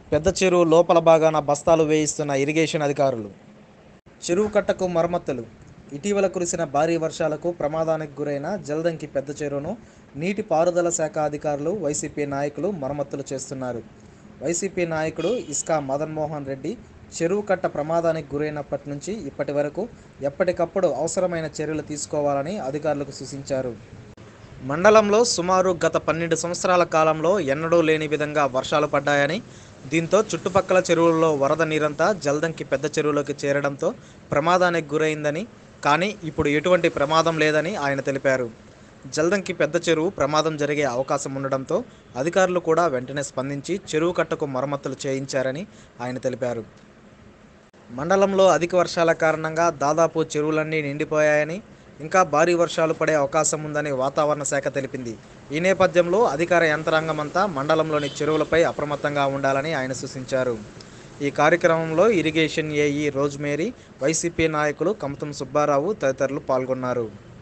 పెద్ద చెరువు లోపల భాగాన బస్తాలు వేయిస్తున్న ఇరిగేషన్ అధికారులు చెరువు కట్టకు మరమ్మతులు ఇటీవల కురిసిన భారీ వర్షాలకు ప్రమాదానికి గురైన జల్దంకి పెద్ద చెరువును నీటి పారుదల శాఖ అధికారులు వైసీపీ నాయకులు మరమ్మతులు చేస్తున్నారు వైసీపీ నాయకుడు ఇస్కా మదన్ మోహన్ రెడ్డి చెరువు కట్ట ప్రమాదానికి గురైనప్పటి నుంచి ఇప్పటి వరకు ఎప్పటికప్పుడు అవసరమైన చర్యలు తీసుకోవాలని అధికారులకు సూచించారు మండలంలో సుమారు గత పన్నెండు సంవత్సరాల కాలంలో ఎన్నడూ లేని విధంగా వర్షాలు పడ్డాయని దీంతో చుట్టుపక్కల చెరువుల్లో వరద నీరంతా జల్దంకి పెద్ద చెరువులోకి చేరడంతో ప్రమాదానికి గురైందని కానీ ఇప్పుడు ఎటువంటి ప్రమాదం లేదని ఆయన తెలిపారు జల్దంకి పెద్ద చెరువు ప్రమాదం జరిగే అవకాశం ఉండడంతో అధికారులు కూడా వెంటనే స్పందించి చెరువు కట్టకు మరమ్మతులు చేయించారని ఆయన తెలిపారు మండలంలో అధిక వర్షాల కారణంగా దాదాపు చెరువులన్నీ నిండిపోయాయని ఇంకా భారీ వర్షాలు పడే అవకాశం ఉందని వాతావరణ శాఖ తెలిపింది ఈ నేపథ్యంలో అధికార యంత్రాంగం అంతా మండలంలోని చెరువులపై అప్రమత్తంగా ఉండాలని ఆయన సూచించారు ఈ కార్యక్రమంలో ఇరిగేషన్ ఏఈ రోజ్మేరీ వైసీపీ నాయకులు కమతం సుబ్బారావు తదితరులు పాల్గొన్నారు